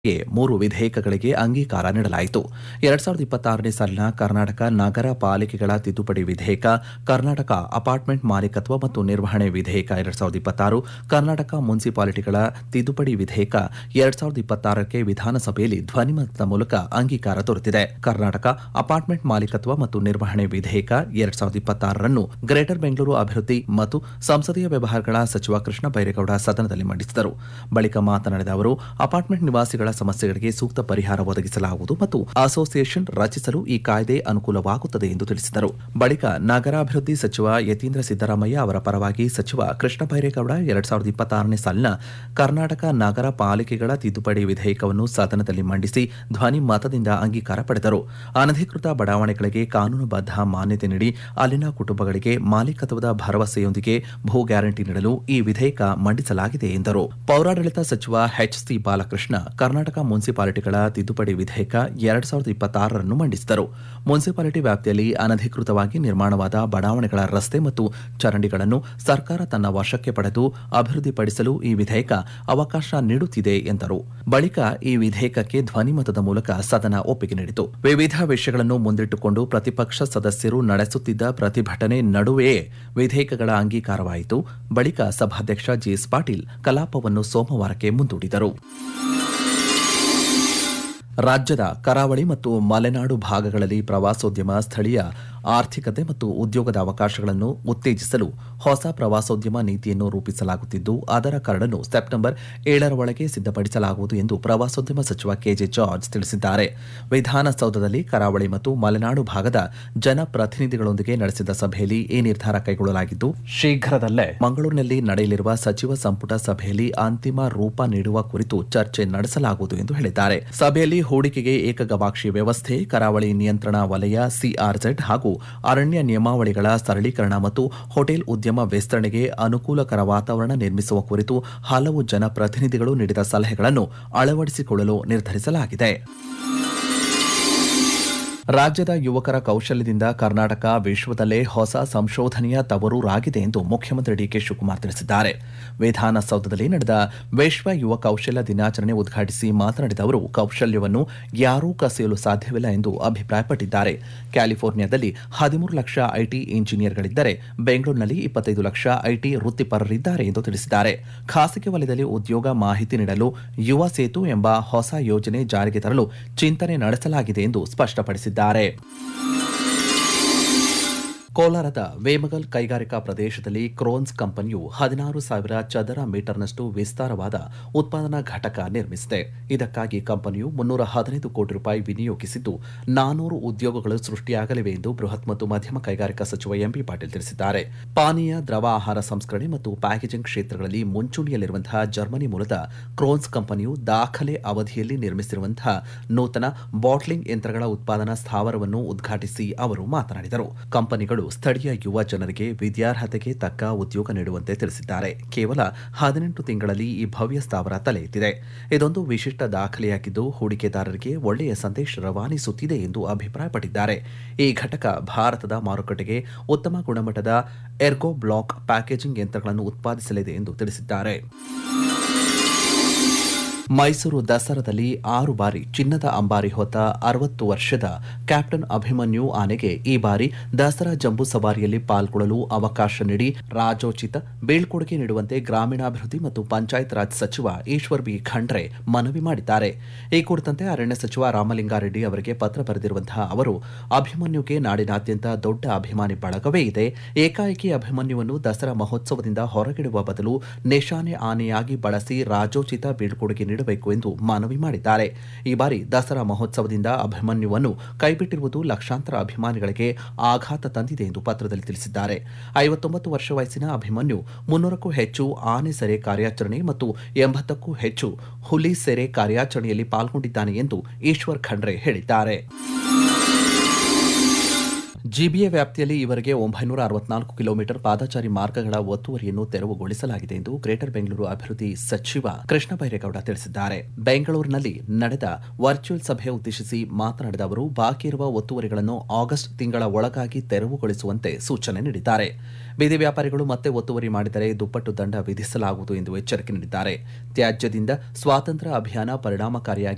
ಗೆ ಮೂರು ವಿಧೇಯಕಗಳಿಗೆ ಅಂಗೀಕಾರ ನೀಡಲಾಯಿತು ಎರಡ್ ಸಾವಿರದ ಇಪ್ಪತ್ತಾರನೇ ಸಾಲಿನ ಕರ್ನಾಟಕ ನಗರ ಪಾಲಿಕೆಗಳ ತಿದ್ದುಪಡಿ ವಿಧೇಯಕ ಕರ್ನಾಟಕ ಅಪಾರ್ಟ್ಮೆಂಟ್ ಮಾಲೀಕತ್ವ ಮತ್ತು ನಿರ್ವಹಣೆ ವಿಧೇಯಕ ಎರಡ್ ಸಾವಿರದ ಇಪ್ಪತ್ತಾರು ಕರ್ನಾಟಕ ಮುನ್ಸಿಪಾಲಿಟಿಗಳ ತಿದ್ದುಪಡಿ ವಿಧೇಯಕ ಎರಡ್ ಸಾವಿರದ ಇಪ್ಪತ್ತಾರಕ್ಕೆ ವಿಧಾನಸಭೆಯಲ್ಲಿ ಧ್ವನಿಮತದ ಮೂಲಕ ಅಂಗೀಕಾರ ದೊರೆತಿದೆ ಕರ್ನಾಟಕ ಅಪಾರ್ಟ್ಮೆಂಟ್ ಮಾಲೀಕತ್ವ ಮತ್ತು ನಿರ್ವಹಣೆ ವಿಧೇಯಕ ಎರಡ್ ಸಾವಿರದ ಇಪ್ಪತ್ತಾರರನ್ನು ಗ್ರೇಟರ್ ಬೆಂಗಳೂರು ಅಭಿವೃದ್ಧಿ ಮತ್ತು ಸಂಸದೀಯ ವ್ಯವಹಾರಗಳ ಸಚಿವ ಕೃಷ್ಣ ಬೈರೇಗೌಡ ಸದನದಲ್ಲಿ ಮಂಡಿಸಿದರು ಬಳಿಕ ಮಾತನಾಡಿದ ಅವರು ಅಪಾರ್ಟ್ಮೆಂಟ್ ನಿವಾಸಿಗಳ ಸಮಸ್ಯೆಗಳಿಗೆ ಸೂಕ್ತ ಪರಿಹಾರ ಒದಗಿಸಲಾಗುವುದು ಮತ್ತು ಅಸೋಸಿಯೇಷನ್ ರಚಿಸಲು ಈ ಕಾಯ್ದೆ ಅನುಕೂಲವಾಗುತ್ತದೆ ಎಂದು ತಿಳಿಸಿದರು ಬಳಿಕ ನಗರಾಭಿವೃದ್ಧಿ ಸಚಿವ ಯತೀಂದ್ರ ಸಿದ್ದರಾಮಯ್ಯ ಅವರ ಪರವಾಗಿ ಸಚಿವ ಕೃಷ್ಣ ಬೈರೇಗೌಡ ಎರಡ್ ಸಾವಿರದ ಇಪ್ಪತ್ತಾರನೇ ಸಾಲಿನ ಕರ್ನಾಟಕ ನಗರ ಪಾಲಿಕೆಗಳ ತಿದ್ದುಪಡಿ ವಿಧೇಯಕವನ್ನು ಸದನದಲ್ಲಿ ಮಂಡಿಸಿ ಧ್ವನಿ ಮತದಿಂದ ಅಂಗೀಕಾರ ಪಡೆದರು ಅನಧಿಕೃತ ಬಡಾವಣೆಗಳಿಗೆ ಕಾನೂನುಬದ್ಧ ಮಾನ್ಯತೆ ನೀಡಿ ಅಲ್ಲಿನ ಕುಟುಂಬಗಳಿಗೆ ಮಾಲೀಕತ್ವದ ಭರವಸೆಯೊಂದಿಗೆ ಭೂ ಗ್ಯಾರಂಟಿ ನೀಡಲು ಈ ವಿಧೇಯಕ ಮಂಡಿಸಲಾಗಿದೆ ಎಂದರು ಪೌರಾಡಳಿತ ಸಚಿವ ಎಚ್ ಸಿ ಬಾಲಕೃಷ್ಣ ಕರ್ನಾಟಕ ಮುನ್ಸಿಪಾಲಿಟಿಗಳ ತಿದ್ದುಪಡಿ ವಿಧೇಯಕ ಎರಡ್ ಸಾವಿರದ ಇಪ್ಪತ್ತಾರರನ್ನು ಮಂಡಿಸಿದರು ಮುನ್ಸಿಪಾಲಿಟಿ ವ್ಯಾಪ್ತಿಯಲ್ಲಿ ಅನಧಿಕೃತವಾಗಿ ನಿರ್ಮಾಣವಾದ ಬಡಾವಣೆಗಳ ರಸ್ತೆ ಮತ್ತು ಚರಂಡಿಗಳನ್ನು ಸರ್ಕಾರ ತನ್ನ ವಶಕ್ಕೆ ಪಡೆದು ಅಭಿವೃದ್ಧಿಪಡಿಸಲು ಈ ವಿಧೇಯಕ ಅವಕಾಶ ನೀಡುತ್ತಿದೆ ಎಂದರು ಬಳಿಕ ಈ ವಿಧೇಯಕಕ್ಕೆ ಧ್ವನಿಮತದ ಮೂಲಕ ಸದನ ಒಪ್ಪಿಗೆ ನೀಡಿತು ವಿವಿಧ ವಿಷಯಗಳನ್ನು ಮುಂದಿಟ್ಟುಕೊಂಡು ಪ್ರತಿಪಕ್ಷ ಸದಸ್ಯರು ನಡೆಸುತ್ತಿದ್ದ ಪ್ರತಿಭಟನೆ ನಡುವೆಯೇ ವಿಧೇಯಕಗಳ ಅಂಗೀಕಾರವಾಯಿತು ಬಳಿಕ ಸಭಾಧ್ಯಕ್ಷ ಜಿಎಸ್ ಪಾಟೀಲ್ ಕಲಾಪವನ್ನು ಸೋಮವಾರಕ್ಕೆ ಮುಂದೂಡಿದರು ರಾಜ್ಯದ ಕರಾವಳಿ ಮತ್ತು ಮಲೆನಾಡು ಭಾಗಗಳಲ್ಲಿ ಪ್ರವಾಸೋದ್ಯಮ ಸ್ಥಳೀಯ ಆರ್ಥಿಕತೆ ಮತ್ತು ಉದ್ಯೋಗದ ಅವಕಾಶಗಳನ್ನು ಉತ್ತೇಜಿಸಲು ಹೊಸ ಪ್ರವಾಸೋದ್ಯಮ ನೀತಿಯನ್ನು ರೂಪಿಸಲಾಗುತ್ತಿದ್ದು ಅದರ ಕರಡನ್ನು ಸೆಪ್ಟೆಂಬರ್ ಏಳರ ಒಳಗೆ ಸಿದ್ಧಪಡಿಸಲಾಗುವುದು ಎಂದು ಪ್ರವಾಸೋದ್ಯಮ ಸಚಿವ ಕೆಜೆ ಜಾರ್ಜ್ ತಿಳಿಸಿದ್ದಾರೆ ವಿಧಾನಸೌಧದಲ್ಲಿ ಕರಾವಳಿ ಮತ್ತು ಮಲೆನಾಡು ಭಾಗದ ಜನಪ್ರತಿನಿಧಿಗಳೊಂದಿಗೆ ನಡೆಸಿದ ಸಭೆಯಲ್ಲಿ ಈ ನಿರ್ಧಾರ ಕೈಗೊಳ್ಳಲಾಗಿದ್ದು ಶೀಘ್ರದಲ್ಲೇ ಮಂಗಳೂರಿನಲ್ಲಿ ನಡೆಯಲಿರುವ ಸಚಿವ ಸಂಪುಟ ಸಭೆಯಲ್ಲಿ ಅಂತಿಮ ರೂಪ ನೀಡುವ ಕುರಿತು ಚರ್ಚೆ ನಡೆಸಲಾಗುವುದು ಎಂದು ಹೇಳಿದ್ದಾರೆ ಸಭೆಯಲ್ಲಿ ಹೂಡಿಕೆಗೆ ಏಕಗವಾಕ್ಷಿ ವ್ಯವಸ್ಥೆ ಕರಾವಳಿ ನಿಯಂತ್ರಣ ವಲಯ ಸಿಆರ್ಜೆಡ್ ಹಾಗೂ ಅರಣ್ಯ ನಿಯಮಾವಳಿಗಳ ಸರಳೀಕರಣ ಮತ್ತು ಹೋಟೆಲ್ ಉದ್ಯಮ ವಿಸ್ತರಣೆಗೆ ಅನುಕೂಲಕರ ವಾತಾವರಣ ನಿರ್ಮಿಸುವ ಕುರಿತು ಹಲವು ಜನಪ್ರತಿನಿಧಿಗಳು ನೀಡಿದ ಸಲಹೆಗಳನ್ನು ಅಳವಡಿಸಿಕೊಳ್ಳಲು ನಿರ್ಧರಿಸಲಾಗಿದೆ ರಾಜ್ಯದ ಯುವಕರ ಕೌಶಲ್ಯದಿಂದ ಕರ್ನಾಟಕ ವಿಶ್ವದಲ್ಲೇ ಹೊಸ ಸಂಶೋಧನೆಯ ತವರೂರಾಗಿದೆ ಎಂದು ಮುಖ್ಯಮಂತ್ರಿ ಡಿಕೆ ಶಿವಕುಮಾರ್ ತಿಳಿಸಿದ್ದಾರೆ ವಿಧಾನಸೌಧದಲ್ಲಿ ನಡೆದ ವಿಶ್ವ ಯುವ ಕೌಶಲ್ಯ ದಿನಾಚರಣೆ ಉದ್ಘಾಟಿಸಿ ಮಾತನಾಡಿದ ಅವರು ಕೌಶಲ್ಯವನ್ನು ಯಾರೂ ಕಸಿಯಲು ಸಾಧ್ಯವಿಲ್ಲ ಎಂದು ಅಭಿಪ್ರಾಯಪಟ್ಟಿದ್ದಾರೆ ಕ್ಯಾಲಿಫೋರ್ನಿಯಾದಲ್ಲಿ ಹದಿಮೂರು ಲಕ್ಷ ಐಟಿ ಇಂಜಿನಿಯರ್ಗಳಿದ್ದರೆ ಬೆಂಗಳೂರಿನಲ್ಲಿ ಇಪ್ಪತ್ತೈದು ಲಕ್ಷ ಐಟಿ ವೃತ್ತಿಪರರಿದ್ದಾರೆ ಎಂದು ತಿಳಿಸಿದ್ದಾರೆ ಖಾಸಗಿ ವಲಯದಲ್ಲಿ ಉದ್ಯೋಗ ಮಾಹಿತಿ ನೀಡಲು ಯುವ ಸೇತು ಎಂಬ ಹೊಸ ಯೋಜನೆ ಜಾರಿಗೆ ತರಲು ಚಿಂತನೆ ನಡೆಸಲಾಗಿದೆ ಎಂದು ಸ್ಪಷ್ಟಪಡಿಸಿದ್ದಾರೆ ಕೋಲಾರದ ವೇಮಗಲ್ ಕೈಗಾರಿಕಾ ಪ್ರದೇಶದಲ್ಲಿ ಕ್ರೋನ್ಸ್ ಕಂಪನಿಯು ಹದಿನಾರು ಸಾವಿರ ಚದರ ಮೀಟರ್ನಷ್ಟು ವಿಸ್ತಾರವಾದ ಉತ್ಪಾದನಾ ಘಟಕ ನಿರ್ಮಿಸಿದೆ ಇದಕ್ಕಾಗಿ ಕಂಪನಿಯು ಮುನ್ನೂರ ಹದಿನೈದು ಕೋಟಿ ರೂಪಾಯಿ ವಿನಿಯೋಗಿಸಿದ್ದು ನಾನೂರು ಉದ್ಯೋಗಗಳು ಸೃಷ್ಟಿಯಾಗಲಿವೆ ಎಂದು ಬೃಹತ್ ಮತ್ತು ಮಧ್ಯಮ ಕೈಗಾರಿಕಾ ಸಚಿವ ಎಂಬಿ ಪಾಟೀಲ್ ತಿಳಿಸಿದ್ದಾರೆ ಪಾನೀಯ ದ್ರವ ಆಹಾರ ಸಂಸ್ಕರಣೆ ಮತ್ತು ಪ್ಯಾಕೇಜಿಂಗ್ ಕ್ಷೇತ್ರಗಳಲ್ಲಿ ಮುಂಚೂಣಿಯಲ್ಲಿರುವಂತಹ ಜರ್ಮನಿ ಮೂಲದ ಕ್ರೋನ್ಸ್ ಕಂಪನಿಯು ದಾಖಲೆ ಅವಧಿಯಲ್ಲಿ ನಿರ್ಮಿಸಿರುವಂತಹ ನೂತನ ಬಾಟ್ಲಿಂಗ್ ಯಂತ್ರಗಳ ಉತ್ಪಾದನಾ ಸ್ಥಾವರವನ್ನು ಉದ್ಘಾಟಿಸಿ ಅವರು ಮಾತನಾಡಿದರು ಕಂಪನಿಗಳು ಸ್ಥಳೀಯ ಯುವ ಜನರಿಗೆ ವಿದ್ಯಾರ್ಹತೆಗೆ ತಕ್ಕ ಉದ್ಯೋಗ ನೀಡುವಂತೆ ತಿಳಿಸಿದ್ದಾರೆ ಕೇವಲ ಹದಿನೆಂಟು ತಿಂಗಳಲ್ಲಿ ಈ ಭವ್ಯ ಸ್ಥಾವರ ತಲೆ ಎತ್ತಿದೆ ಇದೊಂದು ವಿಶಿಷ್ಟ ದಾಖಲೆಯಾಗಿದ್ದು ಹೂಡಿಕೆದಾರರಿಗೆ ಒಳ್ಳೆಯ ಸಂದೇಶ ರವಾನಿಸುತ್ತಿದೆ ಎಂದು ಅಭಿಪ್ರಾಯಪಟ್ಟಿದ್ದಾರೆ ಈ ಘಟಕ ಭಾರತದ ಮಾರುಕಟ್ಟೆಗೆ ಉತ್ತಮ ಗುಣಮಟ್ಟದ ಎರ್ಗೋ ಬ್ಲಾಕ್ ಪ್ಯಾಕೇಜಿಂಗ್ ಯಂತ್ರಗಳನ್ನು ಉತ್ಪಾದಿಸಲಿದೆ ಎಂದು ತಿಳಿಸಿದ್ದಾರೆ ಮೈಸೂರು ದಸರಾದಲ್ಲಿ ಆರು ಬಾರಿ ಚಿನ್ನದ ಅಂಬಾರಿ ಹೊತ್ತ ಅರವತ್ತು ವರ್ಷದ ಕ್ಯಾಪ್ಟನ್ ಅಭಿಮನ್ಯು ಆನೆಗೆ ಈ ಬಾರಿ ದಸರಾ ಜಂಬೂ ಸವಾರಿಯಲ್ಲಿ ಪಾಲ್ಗೊಳ್ಳಲು ಅವಕಾಶ ನೀಡಿ ರಾಜೋಚಿತ ಬೀಳ್ಕೊಡುಗೆ ನೀಡುವಂತೆ ಗ್ರಾಮೀಣಾಭಿವೃದ್ಧಿ ಮತ್ತು ಪಂಚಾಯತ್ ರಾಜ್ ಸಚಿವ ಈಶ್ವರ್ ಬಿ ಖಂಡ್ರೆ ಮನವಿ ಮಾಡಿದ್ದಾರೆ ಈ ಕುರಿತಂತೆ ಅರಣ್ಯ ಸಚಿವ ರಾಮಲಿಂಗಾರೆಡ್ಡಿ ಅವರಿಗೆ ಪತ್ರ ಬರೆದಿರುವಂತಹ ಅವರು ಅಭಿಮನ್ಯುಗೆ ನಾಡಿನಾದ್ಯಂತ ದೊಡ್ಡ ಅಭಿಮಾನಿ ಬಳಗವೇ ಇದೆ ಏಕಾಏಕಿ ಅಭಿಮನ್ಯುವನ್ನು ದಸರಾ ಮಹೋತ್ಸವದಿಂದ ಹೊರಗಿಡುವ ಬದಲು ನಿಶಾನೆ ಆನೆಯಾಗಿ ಬಳಸಿ ರಾಜೋಚಿತ ಬೀಳ್ಕೊಡುಗೆ ನೀಡಬೇಕು ಎಂದು ಮನವಿ ಮಾಡಿದ್ದಾರೆ ಈ ಬಾರಿ ದಸರಾ ಮಹೋತ್ಸವದಿಂದ ಅಭಿಮನ್ಯುವನ್ನು ಕೈಬಿಟ್ಟಿರುವುದು ಲಕ್ಷಾಂತರ ಅಭಿಮಾನಿಗಳಿಗೆ ಆಘಾತ ತಂದಿದೆ ಎಂದು ಪತ್ರದಲ್ಲಿ ತಿಳಿಸಿದ್ದಾರೆ ಐವತ್ತೊಂಬತ್ತು ವರ್ಷ ವಯಸ್ಸಿನ ಅಭಿಮನ್ಯು ಮುನ್ನೂರಕ್ಕೂ ಹೆಚ್ಚು ಆನೆ ಸೆರೆ ಕಾರ್ಯಾಚರಣೆ ಮತ್ತು ಎಂಬತ್ತಕ್ಕೂ ಹೆಚ್ಚು ಹುಲಿ ಸೆರೆ ಕಾರ್ಯಾಚರಣೆಯಲ್ಲಿ ಪಾಲ್ಗೊಂಡಿದ್ದಾನೆ ಎಂದು ಈಶ್ವರ್ ಖಂಡ್ರೆ ಹೇಳಿದ್ದಾರೆ ಜಿಬಿಎ ವ್ಯಾಪ್ತಿಯಲ್ಲಿ ಈವರೆಗೆ ಒಂಬೈನೂರ ಅರವತ್ನಾಲ್ಕು ಕಿಲೋಮೀಟರ್ ಪಾದಚಾರಿ ಮಾರ್ಗಗಳ ಒತ್ತುವರಿಯನ್ನು ತೆರವುಗೊಳಿಸಲಾಗಿದೆ ಎಂದು ಗ್ರೇಟರ್ ಬೆಂಗಳೂರು ಅಭಿವೃದ್ಧಿ ಸಚಿವ ಕೃಷ್ಣ ಬೈರೇಗೌಡ ತಿಳಿಸಿದ್ದಾರೆ ಬೆಂಗಳೂರಿನಲ್ಲಿ ನಡೆದ ವರ್ಚುವಲ್ ಸಭೆ ಉದ್ದೇಶಿಸಿ ಮಾತನಾಡಿದ ಅವರು ಬಾಕಿ ಇರುವ ಒತ್ತುವರಿಗಳನ್ನು ಆಗಸ್ಟ್ ತಿಂಗಳ ಒಳಗಾಗಿ ತೆರವುಗೊಳಿಸುವಂತೆ ಸೂಚನೆ ನೀಡಿದ್ದಾರೆ ಬೀದಿ ವ್ಯಾಪಾರಿಗಳು ಮತ್ತೆ ಒತ್ತುವರಿ ಮಾಡಿದರೆ ದುಪ್ಪಟ್ಟು ದಂಡ ವಿಧಿಸಲಾಗುವುದು ಎಂದು ಎಚ್ಚರಿಕೆ ನೀಡಿದ್ದಾರೆ ತ್ಯಾಜ್ಯದಿಂದ ಸ್ವಾತಂತ್ರ್ಯ ಅಭಿಯಾನ ಪರಿಣಾಮಕಾರಿಯಾಗಿ